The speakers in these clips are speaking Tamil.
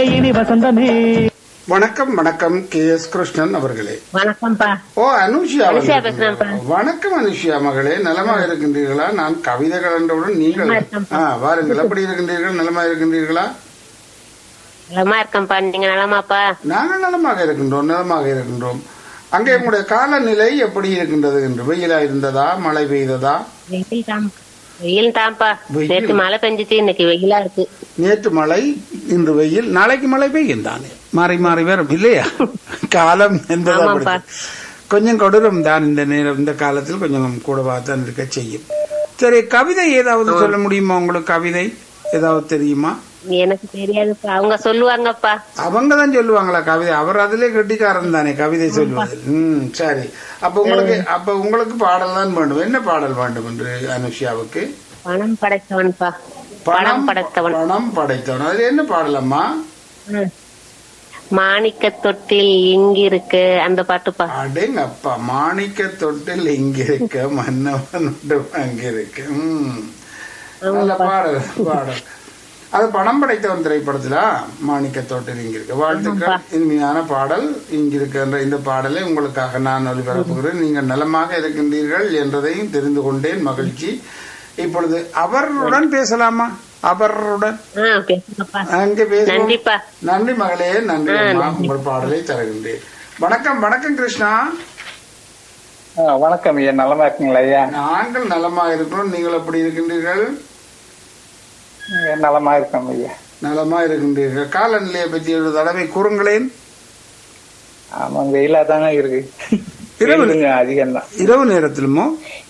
இனி வசந்தமே வணக்கம் வணக்கம் கே எஸ் கிருஷ்ணன் அவர்களே வணக்கம்ப்பா ஓ அனுஷியா அனுஷியா வந்திருக்கீங்களா? பேசுறேன்ப்பா. வணக்கம் அனுஷியா மகளே நலமாக இருக்கின்றீர்களா நான் கவிதைகள் என்றவுடன் நீங்கள் நலமா இருக்கேன்ப்பா. ஆ வாருங்கள் எப்படி இருக்கின்றீர்கள் நலமா இருக்கின்றீர்களா நலமா இருக்கேன்ப்பா நீங்க நலமாப்பா நாங்கள் நலமாக இருக்கின்றோம் நலமாக இருக்கின்றோம் அங்கே உங்களுடைய காலநிலை எப்படி இருக்கின்றது என்று வெயிலா இருந்ததா மழை பெய்ததா வெயில் தான் வெயில் தான்ப்பா வெயில். நேத்து மழை பெஞ்சிச்சு இன்னைக்கு வெயிலா இருக்கு நேற்று மழை இன்று வெயில் நாளைக்கு மழை பெய்யும் தானே மாறி மாறி வரும் இல்லையா காலம் என்பது ஆமாப்பா. அப்படி. கொஞ்சம் கொடூரம் தான் இந்த நேரம் இந்த காலத்தில் கொஞ்சம் கூடவா தான் இருக்க செய்யும் சரி கவிதை ஏதாவது சொல்ல முடியுமா உங்களுக்கு கவிதை ஏதாவது தெரியுமா எனக்கு தெரியாதுப்பா அவங்க சொல்லுவாங்கப்பா அவங்க தான் சொல்லுவாங்களா கவிதை அவர் அதிலே கெட்டிக்காரன் தானே கவிதை சொல்லுவதில் ம் சரி அப்ப உங்களுக்கு அப்ப உங்களுக்கு பாடல் தான் வேண்டும் என்ன பாடல் வேண்டும் என்று அனுஷியாவுக்கு பணம் படைத்தவன்பா பணம் படைத்தவன் பணம் படைத்தவன் அதுல என்ன பாடலம்மா ம். மாணிக்க தொட்டில் இங்கிருக்கு அந்த பாட்டுப்பா அடேங்க அப்பா மாணிக்க தொட்டில் இங்க இருக்க மன்னவன் அங்க இருக்கு ம். நல்ல பாடல் பாடல் அது பணம் படைத்தவன் திரைப்படத்துல மாணிக்க தொட்டில் இங்க இருக்கு வாழ்த்துக்கள் இனிமையான பாடல் இங்க இருக்கின்ற இந்த பாடலை உங்களுக்காக நான் ஒளிபரப்புகிறேன் நீங்கள் நலமாக இருக்கின்றீர்கள் என்றதையும் தெரிந்து கொண்டேன் மகிழ்ச்சி இப்பொழுது அவருடன் பேசலாமா அவருடன் ஆ பேசுங்கப்பா அங்கே பேசுவோம் நன்றிப்பா நன்றி மகளே நன்றி அம்மா உங்கள் பாடலை தருகின்றேன் வணக்கம் வணக்கம் கிருஷ்ணா ஆ, வணக்கம் ஐயா நலமா இருக்கீங்களா ஐயா நாங்கள் நலமா இருக்கிறோம் நீங்கள் எப்படி இருக்கின்றீர்கள் ஐயா, நலமா இருக்கோம் ஐயா நலமா இருக்கின்றீர்கள் காலநிலையை பற்றி ஒரு தடவை கூறுங்களேன் ஆமா வெயிலா தாங்க இருக்கு இரவு- வெயில் கொஞ்சம் அதிகம் தான் இரவு நேரத்திலுமோ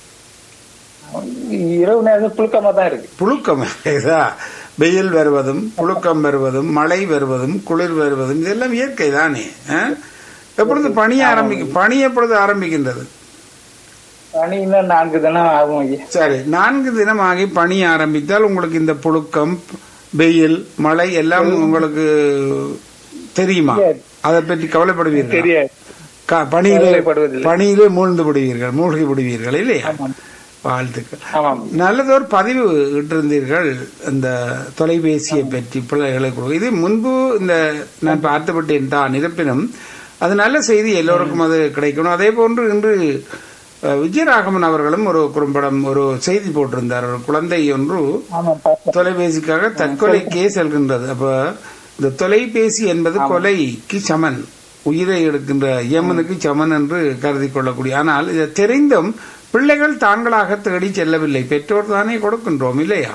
இரவு நேரம் புழுக்கமா தான் இருக்கு புழுக்கம் இதா வெயில் வருவதும் புழுக்கம் வருவதும் மழை வருவதும் குளிர் வருவதும் இதெல்லாம் இயற்கை தானே ஆ? எப்பொழுது பணி ஆரம்பிக்கும் பணி எப்பொழுது ஆரம்பிக்கின்றது பனி இன்னும் நான்கு தினம் ஆகும் ஐயா சரி நான்கு தினமாகி பணி ஆரம்பித்தால் உங்களுக்கு இந்த புழுக்கம் வெயில் மழை எல்லாம் உங்களுக்கு தெரியுமா தெரியாது. அதை பற்றி கவலைப்படுவீர்கள் தெரியாது க- பணியிலே கவலைப்படுவதில்லை. பணியிலே மூழ்ந்து விடுவீர்கள் மூழ்கி விடுவீர்கள் இல்லையா ஆமாம். வாழ்த்துக்கள் ஆமாம் நல்லதொரு பதிவு இட்டிருந்தீர்கள் இந்த தொலைபேசியை பற்றி பிள்ளைகளை கொடுக்க இது முன்பு இந்த நான் பார்த்து விட்டேன் தான் இருப்பினும் அது நல்ல செய்தி எல்லோருக்கும் அது கிடைக்கணும் அதே போன்று இன்று அஹ், விஜயராகவன் அவர்களும் ஒரு குறும்படம் ஒரு செய்தி போட்டிருந்தார் ஒரு குழந்தை ஒன்று ஆமாம் பார்த்தேன். தொலைபேசிக்காக தற்கொலைக்கே செல்கின்றது அப்ப இந்த தொலைபேசி என்பது கொலைக்கு சமன் உயிரை எடுக்கின்ற யமனுக்கு சமன் என்று கருதி கொள்ளக்கூடிய ஆனால் இதை தெரிந்தும் பிள்ளைகள் தாங்களாக தேடி செல்லவில்லை பெற்றோர் தானே கொடுக்கின்றோம் இல்லையா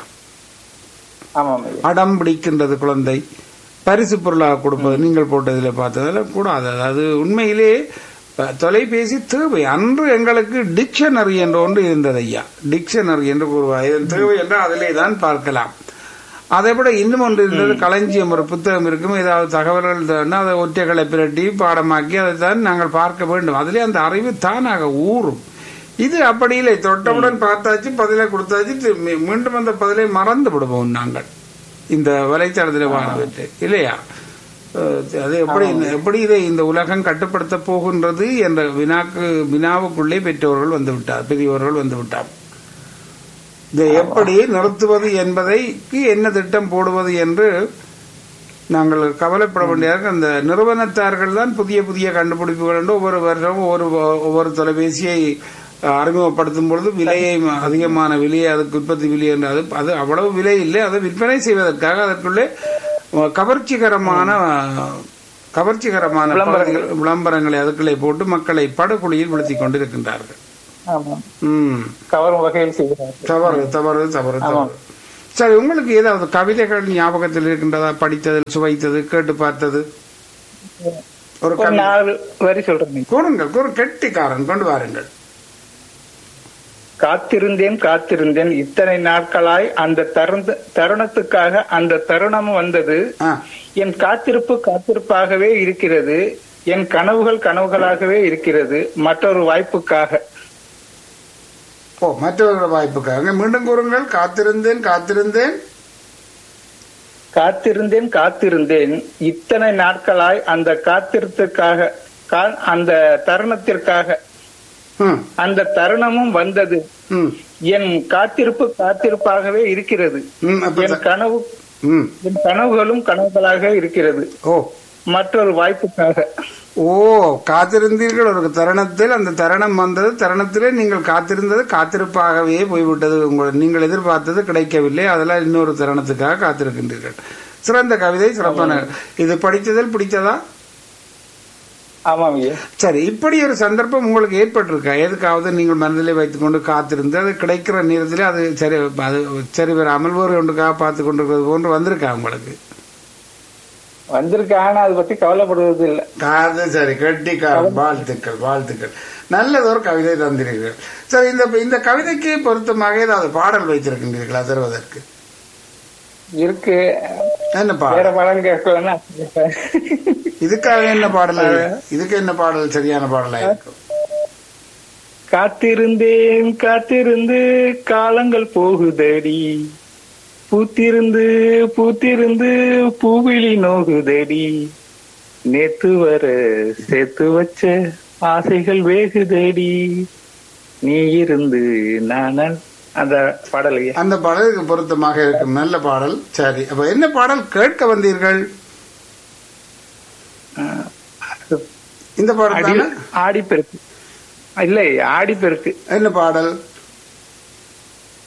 ஆமாம் ஐயா அடம் பிடிக்கின்றது குழந்தை பரிசு பொருளாக கொடுப்பது நீங்கள் போட்டதில் பார்த்ததில் கூடாது அது உண்மையிலே அஹ், தொலைபேசி தேவை அன்று எங்களுக்கு டிக்ஷனரி என்ற ஒன்று இருந்தது ஐயா டிக்ஷனரி என்று கூறுவார் இதன் தேவை என்றால் அதிலே தான் பார்க்கலாம் அதை விட இன்னும் ஒன்று இருந்தது களஞ்சியம் ஒரு புத்தகம் இருக்கும் ஏதாவது தகவல்கள் தேவைன்னா அதை ஒற்றைகளை பிரட்டி பாடமாக்கி அதை தான் நாங்கள் பார்க்க வேண்டும் அதிலே அந்த அறிவு தானாக ஊறும் இது அப்படி இல்லை தொட்டவுடன் பார்த்தாச்சு பதிலை கொடுத்தாச்சு தி- மீ- மீண்டும் அந்த பதிலை மறந்து விடுவோம் நாங்கள் இந்த வலைத்தளத்தில் வாழவிட்டு இல்லையா அஹ் அது எப்படி எப்படி இதை இந்த உலகம் கட்டுப்படுத்த போகின்றது என்ற வினாக்கு வினாவுக்குள்ளே பெற்றோர்கள் வந்து விட்டார் பெரியவர்கள் வந்து விட்டார் இதை எப்படி நிறுத்துவது என்பதைக்கு என்ன திட்டம் போடுவது என்று நாங்கள் கவலைப்பட வேண்டியதாக அந்த நிறுவனத்தார்கள் தான் புதிய புதிய கண்டுபிடிப்புகள் என்று ஒவ்வொரு வருஷமும் ஒவ்வொரு ஒவ்வொரு தொலைபேசியை அஹ், அறிமுகப்படுத்தும் பொழுது விலையை அதிகமான விலையை அதுக்கு உற்பத்தி விலை என்று அது அது அவ்வளவு விலை இல்லை அதை விற்பனை செய்வதற்காக அதற்குள்ளே அஹ், கவர்ச்சிகரமான அஹ், கவர்ச்சிகரமான பகுதிகள், விளம்பரங்களை அதுக்குள்ளே போட்டு மக்களை படுகொலியில் விழுத்திக் கொண்டிருக்கின்றார்கள் ஆமாம் ம் கவரும் வகையில் செய்கிறார் தவறு தவறு தவறு தவறு சரி உங்களுக்கு ஏதாவது கவிதைகள் ஞாபகத்தில் இருக்கின்றதா படித்தது சுவைத்தது கேட்டு பார்த்தது ஒரு ஒரு கவி நாலு வரி சொல்றேன் கூறுங்கள் கூறு கெட்டிக்காரன் கொண்டு வாருங்கள் காத்திருந்தேன் காத்திருந்தேன் இத்தனை நாட்களாய் அந்த தருண தருணத்துக்காக அந்த தருணம் வந்தது ஆ, என் காத்திருப்பு காத்திருப்பாகவே இருக்கிறது என் கனவுகள் கனவுகளாகவே இருக்கிறது மற்றொரு வாய்ப்புக்காக ஓ மற்றவர்களோட வாய்ப்புக்காக மீண்டும் கூறுங்கள் காத்திருந்தேன் காத்திருந்தேன் காத்திருந்தேன் காத்திருந்தேன் இத்தனை நாட்களாய் அந்த காத்திருத்துக்காக கா- அந்த தருணத்திற்காக ம், அந்த தருணமும் வந்தது ம், என் காத்திருப்பு காத்திருப்பாகவே இருக்கிறது ம், அப்ப என் கனவு ம் என் கனவுகளும் கனவுகளாக இருக்கிறது ஓ மற்றொரு வாய்ப்புக்காக ஓ காத்திருந்தீர்கள் ஒரு தருணத்தில் அந்த தருணம் வந்தது தருணத்திலே நீங்கள் காத்திருந்தது காத்திருப்பாகவே போய்விட்டது உங்கள் நீங்கள் எதிர்பார்த்தது கிடைக்கவில்லை அதெல்லாம் இன்னொரு தருணத்துக்காக காத்திருக்கின்றீர்கள் சிறந்த கவிதை சிறப்பான இது படித்ததில் பிடித்ததா ஆமாம் ஐயா சரி இப்படி ஒரு சந்தர்ப்பம் உங்களுக்கு ஏற்பட்டிருக்கா எதுக்காவது நீங்கள் மனதிலே வைத்துக்கொண்டு காத்திருந்து அது கிடைக்கிற நேரத்திலே அது சரி அது சரி வராமல் ஒரு ஒன்றுக்காக பார்த்து கொண்டிருக்கிறது போன்று வந்திருக்கா உங்களுக்கு வந்திருக்கு ஆனா அதை பத்தி கவலைப்படுவது இல்லை அது சரி கட்டிக்காரம் வாழ்த்துக்கள் வாழ்த்துக்கள் நல்லது ஒரு கவிதை தந்திருக்கிறீர்கள் சரி இந்த இந்த கவிதைக்கு பொருத்தமாக ஏதாவது பாடல் வைத்திருக்கின்றீர்களா தருவதற்கு இருக்கு என்ன வேற பாடல் படம் கேட்கலன்னா இதுக்காக என்ன பாடல் இதுக்கு என்ன பாடல் சரியான பாடலா இருக்கும் காத்திருந்தேன் காத்திருந்து காலங்கள் போகுதடி பூத்திருந்து பூத்திருந்து பூவிழி நோகுதடி நேத்து வர சேர்த்து வச்ச ஆசைகள் வேகுதடி நீ இருந்து நான் அந்த பாடலையே அந்த பாடலுக்கு பொருத்தமாக இருக்கும் நல்ல பாடல் சரி அப்ப என்ன பாடல் கேட்க வந்தீர்கள் இந்த பாடல் தானே ஆடி பெருக்கு இல்லை ஆடி பெருக்கு என்ன பாடல்